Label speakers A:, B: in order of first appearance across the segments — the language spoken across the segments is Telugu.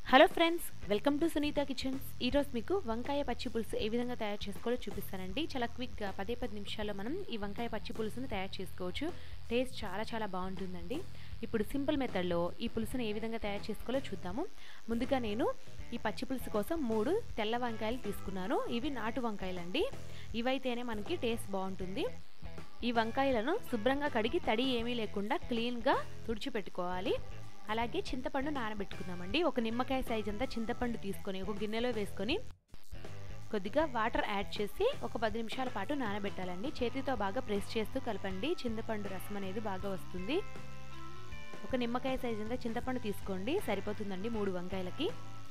A: hello friends welcome to Sunitha kitchens ఈరోజు మీకు వంకాయ పచ్చి పులుసు ఏ విధంగా తయారు చేసుకోవాలో చూపిస్తానండి చాలా క్విక్గా పదే పది నిమిషాల్లో మనం ఈ వంకాయ పచ్చి పులుసును తయారు చేసుకోవచ్చు టేస్ట్ చాలా చాలా బాగుంటుందండి ఇప్పుడు సింపుల్ మెథడ్లో ఈ పులుసును ఏ విధంగా తయారు చేసుకోవాలో చూద్దాము ముందుగా నేను ఈ పచ్చి పులుసు కోసం మూడు తెల్ల వంకాయలు తీసుకున్నాను ఇవి నాటు వంకాయలండి ఇవైతేనే మనకి టేస్ట్ బాగుంటుంది ఈ వంకాయలను శుభ్రంగా కడిగి తడి ఏమీ లేకుండా క్లీన్గా తుడిచిపెట్టుకోవాలి అలాగే చింతపండు నానబెట్టుకుందామండి ఒక నిమ్మకాయ సైజ్ అంతా చింతపండు తీసుకొని ఒక గిన్నెలో వేసుకొని కొద్దిగా వాటర్ యాడ్ చేసి ఒక పది నిమిషాల పాటు నానబెట్టాలండి చేతితో బాగా ప్రెస్ చేస్తూ కలపండి చింతపండు రసం అనేది బాగా వస్తుంది ఒక నిమ్మకాయ సైజ్ అంతా చింతపండు తీసుకోండి సరిపోతుందండి మూడు వంకాయలకి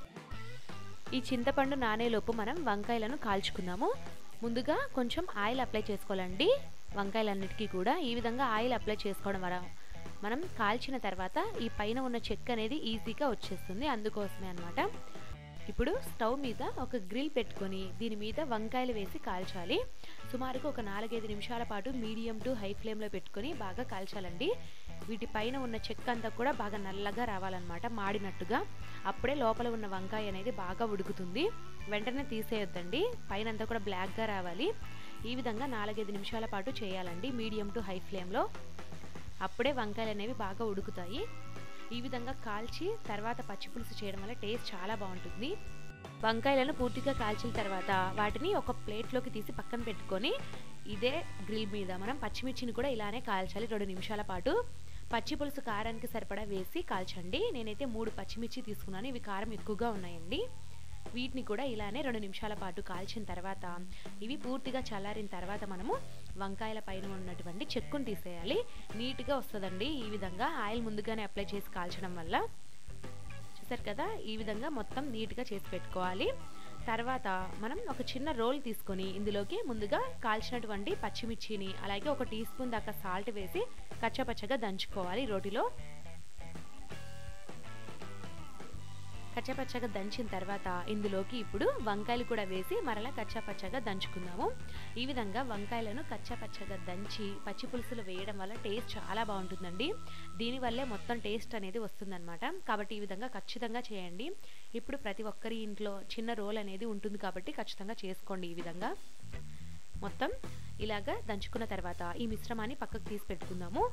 A: ఈ చింతపండు నానేలోపు మనం వంకాయలను కాల్చుకుందాము ముందుగా కొంచెం ఆయిల్ అప్లై చేసుకోవాలండి వంకాయలన్నిటికీ కూడా ఈ విధంగా ఆయిల్ అప్లై చేసుకోవడం వల్ల మనం కాల్చిన తర్వాత ఈ పైన ఉన్న చెక్క అనేది ఈజీగా వచ్చేస్తుంది అందుకోసమే అనమాట ఇప్పుడు స్టవ్ మీద ఒక గ్రిల్ పెట్టుకొని దీని మీద వంకాయలు వేసి కాల్చాలి సుమారుగా ఒక నాలుగైదు నిమిషాల పాటు మీడియం టు హై ఫ్లేమ్లో పెట్టుకొని బాగా కాల్చాలండి వీటి పైన ఉన్న చెక్క అంతా కూడా బాగా నల్లగా రావాలన్నమాట మాడినట్టుగా అప్పుడే లోపల ఉన్న వంకాయ అనేది బాగా ఉడుకుతుంది వెంటనే తీసేయొద్దండి పైన అంతా కూడా బ్లాక్గా రావాలి ఈ విధంగా నాలుగైదు నిమిషాల పాటు చేయాలండి మీడియం టు హై ఫ్లేమ్లో అప్పుడే వంకాయలు అనేవి బాగా ఉడుకుతాయి ఈ విధంగా కాల్చి తర్వాత పచ్చిపులుసు చేయడం వల్ల టేస్ట్ చాలా బాగుంటుంది వంకాయలను పూర్తిగా కాల్చిన తర్వాత వాటిని ఒక ప్లేట్లోకి తీసి పక్కన పెట్టుకొని ఇదే గ్రిల్ మీద మనం పచ్చిమిర్చిని కూడా ఇలానే కాల్చాలి రెండు నిమిషాల పాటు పచ్చి పులుసు కారానికి సరిపడా వేసి కాల్చండి నేనైతే మూడు పచ్చిమిర్చి తీసుకున్నాను ఇవి కారం ఎక్కువగా ఉన్నాయండి వీటిని కూడా ఇలానే రెండు నిమిషాల పాటు కాల్చిన తర్వాత ఇవి పూర్తిగా చల్లారిన తర్వాత మనము వంకాయల పైన ఉన్నటువంటి చెక్కును తీసేయాలి నీట్గా వస్తుందండి ఈ విధంగా ఆయిల్ ముందుగానే అప్లై చేసి కాల్చడం వల్ల చూసారు కదా ఈ విధంగా మొత్తం నీట్గా చేసి పెట్టుకోవాలి తర్వాత మనం ఒక చిన్న రోల్ తీసుకొని ఇందులోకి ముందుగా కాల్చినటువంటి పచ్చిమిర్చిని అలాగే ఒక టీ స్పూన్ దాకా సాల్ట్ వేసి కచ్చపచ్చగా దంచుకోవాలి రోటిలో కచ్చపచ్చగా దంచిన తర్వాత ఇందులోకి ఇప్పుడు వంకాయలు కూడా వేసి మరలా కచ్చాపచ్చగా దంచుకుందాము ఈ విధంగా వంకాయలను కచ్చాపచ్చగా దంచి పచ్చి పులుసులు వేయడం వల్ల టేస్ట్ చాలా బాగుంటుందండి దీనివల్లే మొత్తం టేస్ట్ అనేది వస్తుందన్నమాట కాబట్టి ఈ విధంగా ఖచ్చితంగా చేయండి ఇప్పుడు ప్రతి ఒక్కరి ఇంట్లో చిన్న రోల్ అనేది ఉంటుంది కాబట్టి ఖచ్చితంగా చేసుకోండి ఈ విధంగా మొత్తం ఇలాగా దంచుకున్న తర్వాత ఈ మిశ్రమాన్ని పక్కకు తీసి పెట్టుకుందాము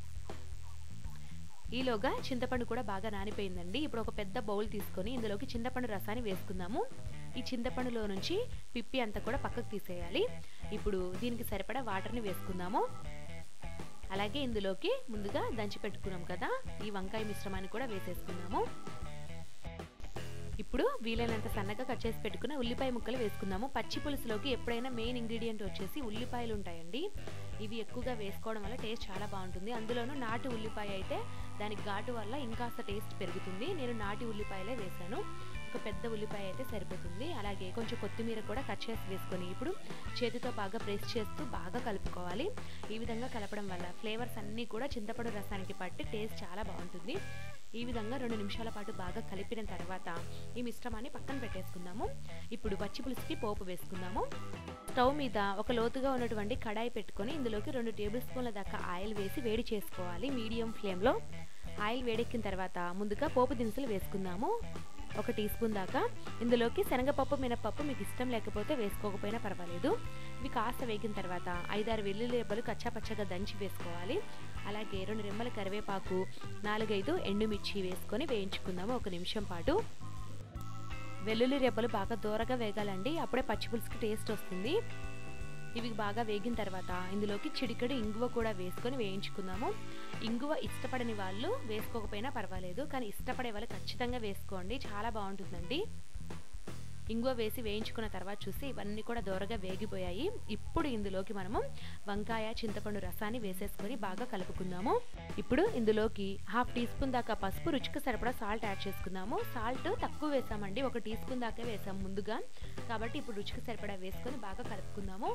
A: ఈలోగా చింతపండు కూడా బాగా నానిపోయిందండి ఇప్పుడు ఒక పెద్ద బౌల్ తీసుకొని ఇందులోకి చింతపండు రసాన్ని వేసుకుందాము ఈ చింతపండులో నుంచి పిప్పి అంతా కూడా పక్కకు తీసేయాలి ఇప్పుడు దీనికి సరిపడా వాటర్ని వేసుకుందాము అలాగే ఇందులోకి ముందుగా దంచి పెట్టుకున్నాం కదా ఈ వంకాయ మిశ్రమాన్ని కూడా వేసేసుకుందాము ఇప్పుడు వీలైనంత సన్నగా కట్ చేసి పెట్టుకున్న ఉల్లిపాయ ముక్కలు వేసుకుందాము పచ్చి పులుసులోకి ఎప్పుడైనా మెయిన్ ఇంగ్రీడియంట్ వచ్చేసి ఉల్లిపాయలు ఉంటాయండి ఇవి ఎక్కువగా వేసుకోవడం వల్ల టేస్ట్ చాలా బాగుంటుంది అందులోనూ నాటు ఉల్లిపాయ అయితే దానికి ఘాటు వల్ల ఇంకాస్త టేస్ట్ పెరుగుతుంది నేను నాటి ఉల్లిపాయలే వేశాను ఒక పెద్ద ఉల్లిపాయ అయితే సరిపోతుంది అలాగే కొంచెం కొత్తిమీర కూడా కట్ చేసి వేసుకొని ఇప్పుడు చేతితో బాగా ప్రెస్ చేస్తూ బాగా కలుపుకోవాలి ఈ విధంగా కలపడం వల్ల ఫ్లేవర్స్ అన్నీ కూడా చింతపండు రసానికి పట్టి టేస్ట్ చాలా బాగుంటుంది ఈ విధంగా రెండు నిమిషాల పాటు బాగా కలిపిన తర్వాత ఈ మిశ్రమాన్ని పక్కన పెట్టేసుకుందాము ఇప్పుడు పచ్చి పులుసుకి పోపు వేసుకుందాము స్టవ్ మీద ఒక లోతుగా ఉన్నటువంటి కడాయి పెట్టుకొని ఇందులోకి రెండు టేబుల్ స్పూన్ల దాకా ఆయిల్ వేసి వేడి చేసుకోవాలి మీడియం ఫ్లేమ్లో ఆయిల్ వేడెక్కిన తర్వాత ముందుగా పోపు దినుసులు వేసుకుందాము ఒక టీ స్పూన్ దాకా ఇందులోకి శనగపప్పు మినపప్పు మీకు ఇష్టం లేకపోతే వేసుకోకపోయినా పర్వాలేదు ఇవి కాస్త వేగిన తర్వాత ఐదారు వెల్లుల్లి రెబ్బలు కచ్చాపచ్చగా దంచి వేసుకోవాలి అలాగే రెండు రెమ్మల కరివేపాకు నాలుగైదు ఎండుమిర్చి వేసుకొని వేయించుకుందాము ఒక నిమిషం పాటు వెల్లుల్లి రెబ్బలు బాగా దూరగా వేగాలండి అప్పుడే పచ్చిపులుసుకి టేస్ట్ వస్తుంది ఇవి బాగా వేగిన తర్వాత ఇందులోకి చిడికడు ఇంగువ కూడా వేసుకొని వేయించుకుందాము ఇంగువ ఇష్టపడని వాళ్ళు వేసుకోకపోయినా పర్వాలేదు కానీ ఇష్టపడే వాళ్ళు ఖచ్చితంగా వేసుకోండి చాలా బాగుంటుందండి ఇంగువ వేసి వేయించుకున్న తర్వాత చూసి ఇవన్నీ కూడా దూరగా వేగిపోయాయి ఇప్పుడు ఇందులోకి మనము వంకాయ చింతపండు రసాన్ని వేసేసుకొని బాగా కలుపుకుందాము ఇప్పుడు ఇందులోకి హాఫ్ టీ స్పూన్ దాకా పసుపు రుచికి సరిపడా సాల్ట్ యాడ్ చేసుకుందాము సాల్ట్ తక్కువ వేసామండి ఒక టీ స్పూన్ దాకా వేసాం ముందుగా కాబట్టి ఇప్పుడు రుచికి సరిపడా వేసుకొని బాగా కలుపుకుందాము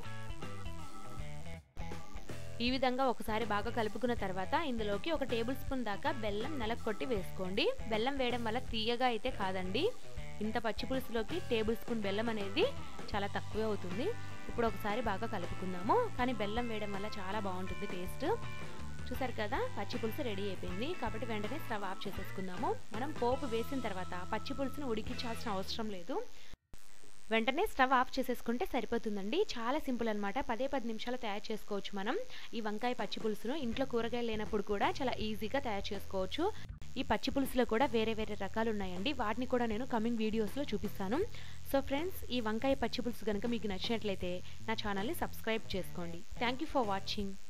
A: ఈ విధంగా ఒకసారి బాగా కలుపుకున్న తర్వాత ఇందులోకి ఒక టేబుల్ స్పూన్ దాకా బెల్లం నలకొట్టి వేసుకోండి బెల్లం వేయడం వల్ల తీయగా అయితే కాదండి ఇంత పచ్చి పులుసులోకి టేబుల్ స్పూన్ బెల్లం అనేది చాలా తక్కువే అవుతుంది ఇప్పుడు ఒకసారి బాగా కలుపుకుందాము కానీ బెల్లం వేయడం వల్ల చాలా బాగుంటుంది టేస్ట్ చూసారు కదా పచ్చి పులుసు రెడీ అయిపోయింది కాబట్టి వెంటనే స్టవ్ ఆఫ్ చేసేసుకుందాము మనం పోపు వేసిన తర్వాత పచ్చి పులుసుని ఉడికించాల్సిన అవసరం లేదు వెంటనే స్టవ్ ఆఫ్ చేసేసుకుంటే సరిపోతుందండి చాలా సింపుల్ అనమాట పదే పది నిమిషాలు తయారు చేసుకోవచ్చు మనం ఈ వంకాయ పచ్చి పులుసును ఇంట్లో కూరగాయలు లేనప్పుడు కూడా చాలా ఈజీగా తయారు చేసుకోవచ్చు ఈ పచ్చి పులుసులో కూడా వేరే వేరే రకాలు ఉన్నాయండి వాటిని కూడా నేను కమింగ్ వీడియోస్లో చూపిస్తాను సో ఫ్రెండ్స్ ఈ వంకాయ పచ్చి పులుసు కనుక మీకు నచ్చినట్లయితే నా ఛానల్ని సబ్స్క్రైబ్ చేసుకోండి థ్యాంక్ యూ ఫర్ వాచింగ్